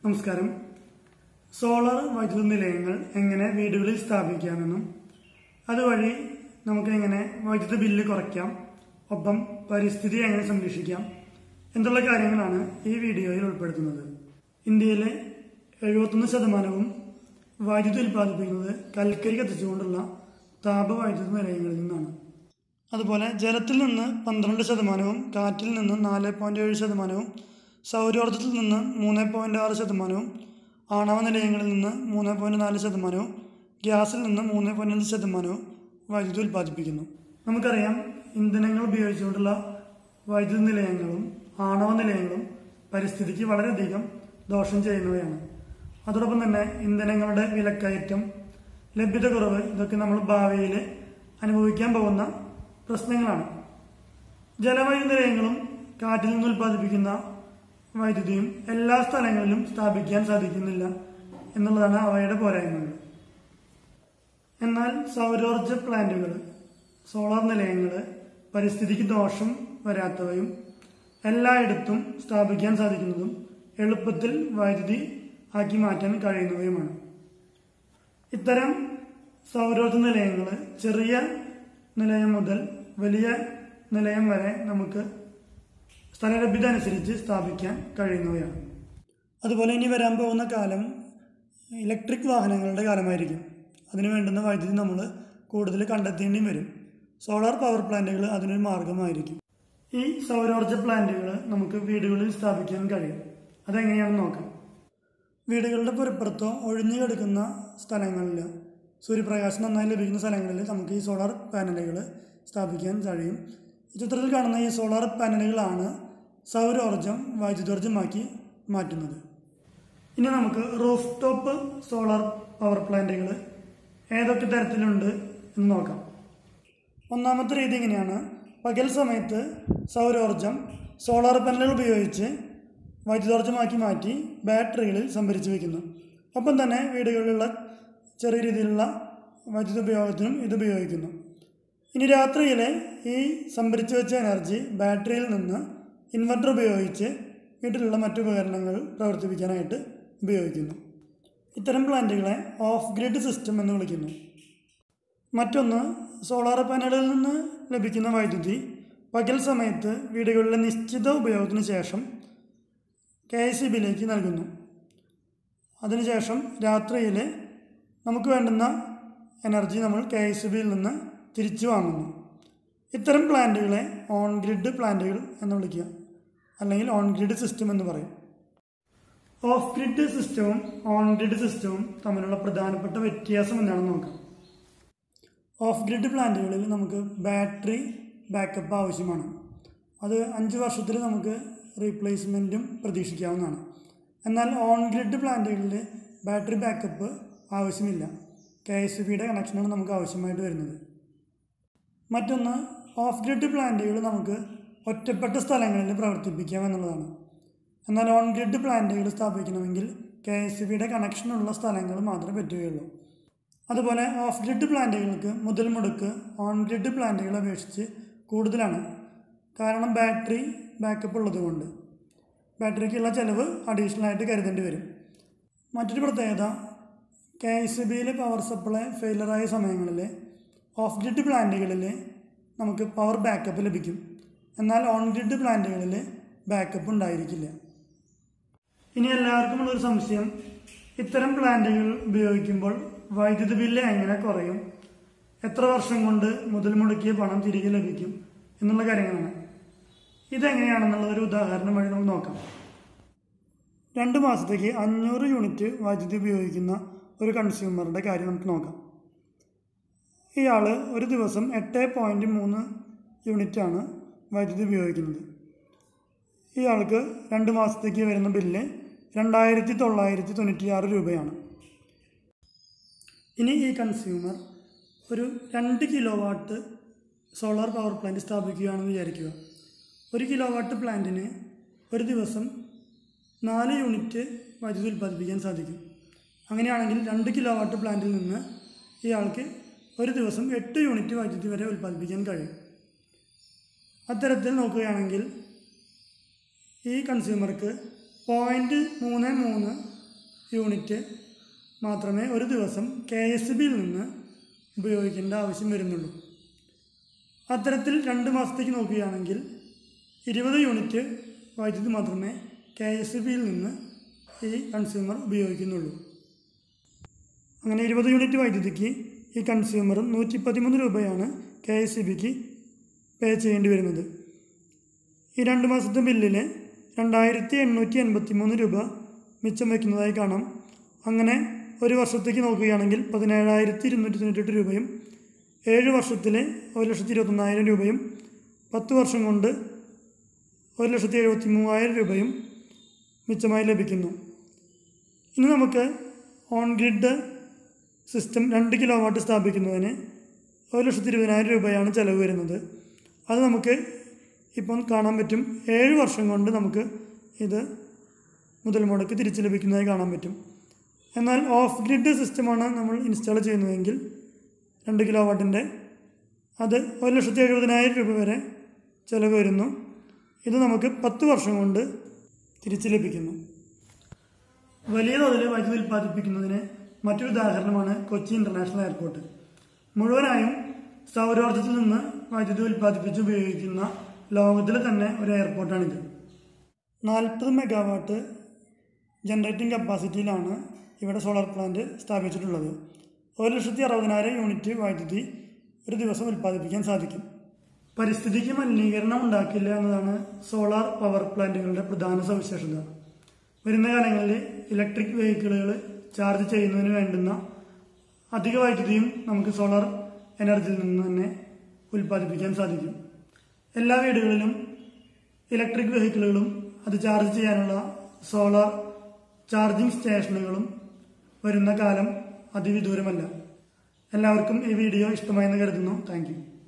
നമസ്കാരം സോളാർ വൈദ്യുത നിലയങ്ങൾ എങ്ങനെ വീടുകളിൽ സ്ഥാപിക്കാമെന്നും അതുവഴി നമുക്ക് എങ്ങനെ വൈദ്യുത ബില്ല് കുറയ്ക്കാം ഒപ്പം പരിസ്ഥിതി എങ്ങനെ സംരക്ഷിക്കാം എന്നുള്ള കാര്യങ്ങളാണ് ഈ വീഡിയോയിൽ ഉൾപ്പെടുത്തുന്നത് ഇന്ത്യയിലെ എഴുപത്തൊന്ന് ശതമാനവും വൈദ്യുതി ഉൽപ്പാദിപ്പിക്കുന്നത് കൽക്കരി കത്തിച്ചുകൊണ്ടുള്ള താപവൈദ്യുത നിലയങ്ങളിൽ നിന്നാണ് അതുപോലെ ജലത്തിൽ നിന്ന് പന്ത്രണ്ട് ശതമാനവും കാറ്റിൽ നിന്ന് നാല് പോയിൻറ്റ് ഏഴ് ശതമാനവും സൗരോർജ്ജത്തിൽ നിന്ന് മൂന്ന് പോയിൻറ്റ് ആറ് ശതമാനവും ആണവ നിലയങ്ങളിൽ നിന്ന് മൂന്ന് പോയിൻറ്റ് നാല് ശതമാനവും ഗ്യാസിൽ നിന്ന് മൂന്ന് പോയിൻറ്റ് അഞ്ച് ശതമാനവും വൈദ്യുതി ഉൽപ്പാദിപ്പിക്കുന്നു നമുക്കറിയാം ഇന്ധനങ്ങൾ ഉപയോഗിച്ചുകൊണ്ടുള്ള വൈദ്യുതി നിലയങ്ങളും ആണവ നിലയങ്ങളും പരിസ്ഥിതിക്ക് വളരെയധികം ദോഷം ചെയ്യുന്നവയാണ് അതോടൊപ്പം തന്നെ ഇന്ധനങ്ങളുടെ വിലക്കയറ്റം ലഭ്യത കുറവ് ഇതൊക്കെ നമ്മൾ ഭാവിയിൽ അനുഭവിക്കാൻ പോകുന്ന പ്രശ്നങ്ങളാണ് ജലവൈദ്യുത നിലയങ്ങളും കാറ്റിൽ നിന്ന് ഉൽപ്പാദിപ്പിക്കുന്ന വൈദ്യുതിയും എല്ലാ സ്ഥലങ്ങളിലും സ്ഥാപിക്കാൻ സാധിക്കുന്നില്ല എന്നുള്ളതാണ് അവയുടെ പോരായ്മകൾ എന്നാൽ സൗരോർജ പ്ലാന്റുകൾ സോളാർ നിലയങ്ങൾ പരിസ്ഥിതിക്ക് ദോഷം വരാത്തവയും എല്ലായിടത്തും സ്ഥാപിക്കാൻ സാധിക്കുന്നതും എളുപ്പത്തിൽ വൈദ്യുതി ആക്കി മാറ്റാൻ കഴിയുന്നവയുമാണ് ഇത്തരം സൗരോർജ നിലയങ്ങൾ ചെറിയ നിലയം മുതൽ വലിയ നിലയം വരെ നമുക്ക് സ്ഥലലഭ്യത അനുസരിച്ച് സ്ഥാപിക്കാൻ കഴിയുന്നവയാണ് അതുപോലെ ഇനി വരാൻ പോകുന്ന കാലം ഇലക്ട്രിക് വാഹനങ്ങളുടെ കാലമായിരിക്കും അതിനു വേണ്ടുന്ന വൈദ്യുതി നമ്മൾ കൂടുതൽ കണ്ടെത്തേണ്ടിയും വരും സോളാർ പവർ പ്ലാന്റുകൾ അതിനൊരു മാർഗമായിരിക്കും ഈ സൗരോർജ പ്ലാന്റുകൾ നമുക്ക് വീടുകളിൽ സ്ഥാപിക്കാൻ കഴിയും അതെങ്ങനെയാണെന്ന് നോക്കാം വീടുകളുടെ പുറപ്പുറത്തോ ഒഴിഞ്ഞു കിടക്കുന്ന സ്ഥലങ്ങളിൽ സൂര്യപ്രകാശം നന്നായി ലഭിക്കുന്ന സ്ഥലങ്ങളിൽ നമുക്ക് ഈ സോളാർ പാനലുകൾ സ്ഥാപിക്കാൻ കഴിയും ഈ ചിത്രത്തിൽ കാണുന്ന ഈ സോളാർ പാനലുകളാണ് സൗരോർജം വൈദ്യുതോർജ്ജമാക്കി മാറ്റുന്നത് ഇനി നമുക്ക് റൂഫ് ടോപ്പ് സോളാർ പവർ പ്ലാന്റുകൾ ഏതൊക്കെ തരത്തിലുണ്ട് എന്ന് നോക്കാം ഒന്നാമത്തെ രീതി ഇങ്ങനെയാണ് പകൽ സമയത്ത് സൗരോർജം സോളാർ പാനലുകൾ ഉപയോഗിച്ച് വൈദ്യുതോർജ്ജമാക്കി മാറ്റി ബാറ്ററികളിൽ സംഭരിച്ചു വയ്ക്കുന്നു ഒപ്പം തന്നെ വീടുകളിലുള്ള ചെറിയ രീതിയിലുള്ള വൈദ്യുത ഉപയോഗത്തിനും ഇത് ഉപയോഗിക്കുന്നു ഇനി രാത്രിയിലെ ഈ സംഭരിച്ചു വെച്ച എനർജി ബാറ്ററിയിൽ നിന്ന് ഇൻവെർട്ടർ ഉപയോഗിച്ച് വീട്ടിലുള്ള മറ്റു ഉപകരണങ്ങൾ പ്രവർത്തിപ്പിക്കാനായിട്ട് ഉപയോഗിക്കുന്നു ഇത്തരം പ്ലാന്റുകളെ ഓഫ് ഗ്രിഡ് സിസ്റ്റം എന്ന് വിളിക്കുന്നു മറ്റൊന്ന് സോളാർ പാനലിൽ നിന്ന് ലഭിക്കുന്ന വൈദ്യുതി പകൽ സമയത്ത് വീടുകളിലെ നിശ്ചിത ഉപയോഗത്തിന് ശേഷം കെ എസ് സി ബിയിലേക്ക് നൽകുന്നു അതിനുശേഷം രാത്രിയിൽ നമുക്ക് വേണ്ടുന്ന എനർജി നമ്മൾ കെ എസ് ബിയിൽ നിന്ന് തിരിച്ചു വാങ്ങുന്നു ഇത്തരം പ്ലാന്റുകളെ ഓൺ ഗ്രിഡ് പ്ലാന്റുകൾ എന്ന് വിളിക്കുക അല്ലെങ്കിൽ ഓൺ ഗ്രിഡ് സിസ്റ്റം എന്ന് പറയും ഓഫ് ഗ്രിഡ് സിസ്റ്റവും ഓൺ ഗ്രിഡ് സിസ്റ്റവും തമ്മിലുള്ള പ്രധാനപ്പെട്ട വ്യത്യാസം എന്താണെന്ന് നോക്കാം ഓഫ് ഗ്രിഡ് പ്ലാന്റുകളിൽ നമുക്ക് ബാറ്ററി ബാക്കപ്പ് ആവശ്യമാണ് അത് അഞ്ച് വർഷത്തിൽ നമുക്ക് റീപ്ലേസ്മെൻറ്റും പ്രതീക്ഷിക്കാവുന്നതാണ് എന്നാൽ ഓൺ ഗ്രിഡ് പ്ലാന്റുകളിൽ ബാറ്ററി ബാക്കപ്പ് ആവശ്യമില്ല കെ എസ് ബിയുടെ കണക്ഷനാണ് നമുക്ക് ആവശ്യമായിട്ട് വരുന്നത് മറ്റൊന്ന് ഓഫ് ഗ്രിഡ് പ്ലാന്റുകൾ നമുക്ക് ഒറ്റപ്പെട്ട സ്ഥലങ്ങളിൽ പ്രവർത്തിപ്പിക്കാം എന്നുള്ളതാണ് എന്നാൽ ഓൺ ഗ്രിഡ് പ്ലാന്റുകൾ സ്ഥാപിക്കണമെങ്കിൽ കെ എസ് ബിയുടെ കണക്ഷനുള്ള സ്ഥലങ്ങൾ മാത്രമേ പറ്റുകയുള്ളൂ അതുപോലെ ഓഫ് ഗ്രിഡ് പ്ലാന്റുകൾക്ക് മുതൽ മുടക്ക് ഓൺ ഗ്രിഡ് പ്ലാന്റുകളെ അപേക്ഷിച്ച് കൂടുതലാണ് കാരണം ബാറ്ററി ബാക്കപ്പ് ഉള്ളതുകൊണ്ട് ബാറ്ററിക്കുള്ള ചിലവ് അഡീഷണൽ ആയിട്ട് കരുതേണ്ടി വരും മറ്റൊരു പ്രത്യേകത കെ എസ് ബിയിലെ പവർ സപ്ലൈ ഫെയിലറായ സമയങ്ങളിൽ ഓഫ് ഗ്രിഡ് പ്ലാന്റുകളിൽ നമുക്ക് പവർ ബാക്കപ്പ് ലഭിക്കും എന്നാൽ ഓൺ ഗ്രിഡ് പ്ലാന്റുകളിൽ ബാക്കപ്പ് ഉണ്ടായിരിക്കില്ല ഇനി എല്ലാവർക്കും ഉള്ളൊരു സംശയം ഇത്തരം പ്ലാന്റുകൾ ഉപയോഗിക്കുമ്പോൾ വൈദ്യുതി ബില്ല് എങ്ങനെ കുറയും എത്ര വർഷം കൊണ്ട് മുതൽ മുടക്കിയ പണം തിരികെ ലഭിക്കും എന്നുള്ള കാര്യങ്ങളാണ് ഇതെങ്ങനെയാണെന്നുള്ള ഒരു ഉദാഹരണം വഴി നമുക്ക് നോക്കാം രണ്ട് മാസത്തേക്ക് അഞ്ഞൂറ് യൂണിറ്റ് വൈദ്യുതി ഉപയോഗിക്കുന്ന ഒരു കൺസ്യൂമറുടെ കാര്യം നമുക്ക് നോക്കാം ഇയാൾ ഒരു ദിവസം എട്ട് പോയിൻറ്റ് മൂന്ന് യൂണിറ്റാണ് വൈദ്യുതി ഉപയോഗിക്കുന്നത് ഇയാൾക്ക് രണ്ട് മാസത്തേക്ക് വരുന്ന ബില്ല് രണ്ടായിരത്തി തൊള്ളായിരത്തി തൊണ്ണൂറ്റിയാറ് രൂപയാണ് ഇനി ഈ കൺസ്യൂമർ ഒരു രണ്ട് kilowatt solar power plant സ്ഥാപിക്കുകയാണെന്ന് വിചാരിക്കുക ഒരു കിലോ വാട്ട് പ്ലാന്റിന് ഒരു ദിവസം നാല് യൂണിറ്റ് വൈദ്യുതി ഉൽപ്പാദിപ്പിക്കാൻ സാധിക്കും അങ്ങനെയാണെങ്കിൽ രണ്ട് കിലോ വാട്ട് പ്ലാന്റിൽ നിന്ന് ഇയാൾക്ക് ഒരു ദിവസം എട്ട് യൂണിറ്റ് വൈദ്യുതി വരെ ഉൽപ്പാദിപ്പിക്കാൻ കഴിയും അത്തരത്തിൽ നോക്കുകയാണെങ്കിൽ ഈ കൺസ്യൂമർക്ക് പോയിൻറ്റ് മൂന്ന് മൂന്ന് യൂണിറ്റ് മാത്രമേ ഒരു ദിവസം കെ എസ് ബിയിൽ നിന്ന് ഉപയോഗിക്കേണ്ട ആവശ്യം വരുന്നുള്ളൂ അത്തരത്തിൽ രണ്ട് മാസത്തേക്ക് നോക്കുകയാണെങ്കിൽ ഇരുപത് യൂണിറ്റ് വൈദ്യുതി മാത്രമേ കെ എസ് ബിയിൽ നിന്ന് ഈ കൺസ്യൂമർ ഉപയോഗിക്കുന്നുള്ളൂ അങ്ങനെ ഇരുപത് യൂണിറ്റ് വൈദ്യുതിക്ക് ഈ കൺസ്യൂമർ നൂറ്റി പതിമൂന്ന് രൂപയാണ് കെ എസ് ബിക്ക് പേ ചെയ്യേണ്ടി വരുന്നത് ഈ രണ്ട് മാസത്തെ ബില്ലിൽ രണ്ടായിരത്തി എണ്ണൂറ്റി എൺപത്തി മൂന്ന് രൂപ മിച്ചം വയ്ക്കുന്നതായി കാണാം അങ്ങനെ ഒരു വർഷത്തേക്ക് നോക്കുകയാണെങ്കിൽ പതിനേഴായിരത്തി ഇരുന്നൂറ്റി തൊണ്ണൂറ്റെട്ട് രൂപയും ഏഴ് വർഷത്തിൽ ഒരു ലക്ഷത്തി ഇരുപത്തൊന്നായിരം രൂപയും പത്ത് വർഷം കൊണ്ട് ഒരു ലക്ഷത്തി എഴുപത്തി മൂവായിരം രൂപയും മിച്ചമായി ലഭിക്കുന്നു ഇനി നമുക്ക് ഓൺ ഗ്രിഡ് സിസ്റ്റം രണ്ട് കിലോ വാട്ട് സ്ഥാപിക്കുന്നതിന് ഒരു ലക്ഷത്തി ഇരുപതിനായിരം രൂപയാണ് ചിലവ് വരുന്നത് അത് നമുക്ക് ഇപ്പം കാണാൻ പറ്റും ഏഴ് വർഷം കൊണ്ട് നമുക്ക് ഇത് മുതൽ മുടക്ക് തിരിച്ചു ലഭിക്കുന്നതായി കാണാൻ പറ്റും എന്നാൽ ഓഫ് ഗ്രിഡ് സിസ്റ്റമാണ് നമ്മൾ ഇൻസ്റ്റാൾ ചെയ്യുന്നതെങ്കിൽ രണ്ട് കിലോ വാട്ടിൻ്റെ അത് ഒരു ലക്ഷത്തി എഴുപതിനായിരം രൂപ വരെ ചിലവ് വരുന്നു ഇത് നമുക്ക് പത്ത് വർഷം കൊണ്ട് തിരിച്ചു ലഭിക്കുന്നു വലിയ തോതിൽ വൈദ്യുതി ഉൽപ്പാദിപ്പിക്കുന്നതിന് മറ്റൊരു ഉദാഹരണമാണ് കൊച്ചി ഇന്റർനാഷണൽ എയർപോർട്ട് മുഴുവനായും സൗരോർജ്ജത്തിൽ നിന്ന് വൈദ്യുതി ഉൽപ്പാദിപ്പിച്ച് ഉപയോഗിക്കുന്ന ലോകത്തിലെ തന്നെ ഒരു എയർപോർട്ടാണിത് നാൽപ്പത് മെഗാവാട്ട് ജനറേറ്റിംഗ് കപ്പാസിറ്റിയിലാണ് ഇവിടെ സോളാർ പ്ലാന്റ് സ്ഥാപിച്ചിട്ടുള്ളത് ഒരു ലക്ഷത്തി അറുപതിനായിരം യൂണിറ്റ് വൈദ്യുതി ഒരു ദിവസം ഉൽപ്പാദിപ്പിക്കാൻ സാധിക്കും പരിസ്ഥിതിക്ക് മലിനീകരണം ഉണ്ടാക്കില്ല എന്നതാണ് സോളാർ പവർ പ്ലാന്റുകളുടെ പ്രധാന സവിശേഷത വരുന്ന കാലങ്ങളിൽ ഇലക്ട്രിക് വെഹിക്കിളുകൾ ചാർജ് ചെയ്യുന്നതിന് വേണ്ടുന്ന അധിക വൈദ്യുതിയും നമുക്ക് സോളാർ എനർജിയിൽ നിന്ന് തന്നെ ഉൽപ്പാദിപ്പിക്കാൻ സാധിക്കും എല്ലാ വീടുകളിലും ഇലക്ട്രിക് വെഹിക്കിളുകളും അത് ചാർജ് ചെയ്യാനുള്ള സോളാർ ചാർജിംഗ് സ്റ്റേഷനുകളും വരുന്ന കാലം അതിവിദൂരമല്ല എല്ലാവർക്കും ഈ വീഡിയോ ഇഷ്ടമായെന്ന് കരുതുന്നു താങ്ക് യു